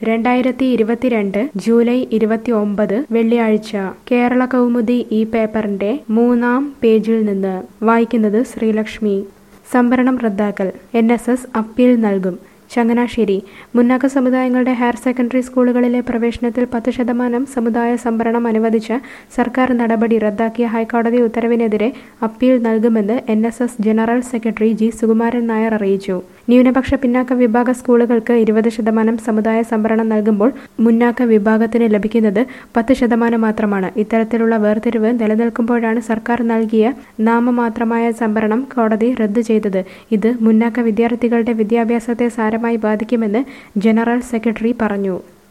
രണ്ടായിരത്തി ഇരുപത്തിരണ്ട് ജൂലൈ ഇരുപത്തി ഒമ്പത് വെള്ളിയാഴ്ച കേരള കൗമുദി ഈ പേപ്പറിന്റെ മൂന്നാം പേജിൽ നിന്ന് വായിക്കുന്നത് ശ്രീലക്ഷ്മി സംവരണം റദ്ദാക്കൽ എൻ എസ് എസ് അപ്പീൽ നൽകും ചങ്ങനാശ്ശേരി മുന്നാക്ക സമുദായങ്ങളുടെ ഹയർ സെക്കൻഡറി സ്കൂളുകളിലെ പ്രവേശനത്തിൽ പത്ത് ശതമാനം സമുദായ സംവരണം അനുവദിച്ച സർക്കാർ നടപടി റദ്ദാക്കിയ ഹൈക്കോടതി ഉത്തരവിനെതിരെ അപ്പീൽ നൽകുമെന്ന് N S S general secretary G Sukumaran Nair അറിയിച്ചു ന്യൂനപക്ഷ പിന്നാക്ക വിഭാഗ സ്കൂളുകൾക്ക് ഇരുപത് ശതമാനം സമുദായ സംവരണം നൽകുമ്പോൾ മുന്നാക്ക വിഭാഗത്തിന് ലഭിക്കുന്നത് പത്ത് ശതമാനം മാത്രമാണ് ഇത്തരത്തിലുള്ള വേർതിരിവ് നിലനിൽക്കുമ്പോഴാണ് സർക്കാർ നൽകിയ നാമമാത്രമായ സംവരണം കോടതി റദ്ദു ചെയ്തത് ഇത് മുന്നാക്ക വിദ്യാർത്ഥികളുടെ വിദ്യാഭ്യാസത്തെ സാരമായി ബാധിക്കുമെന്ന് ജനറൽ സെക്രട്ടറി പറഞ്ഞു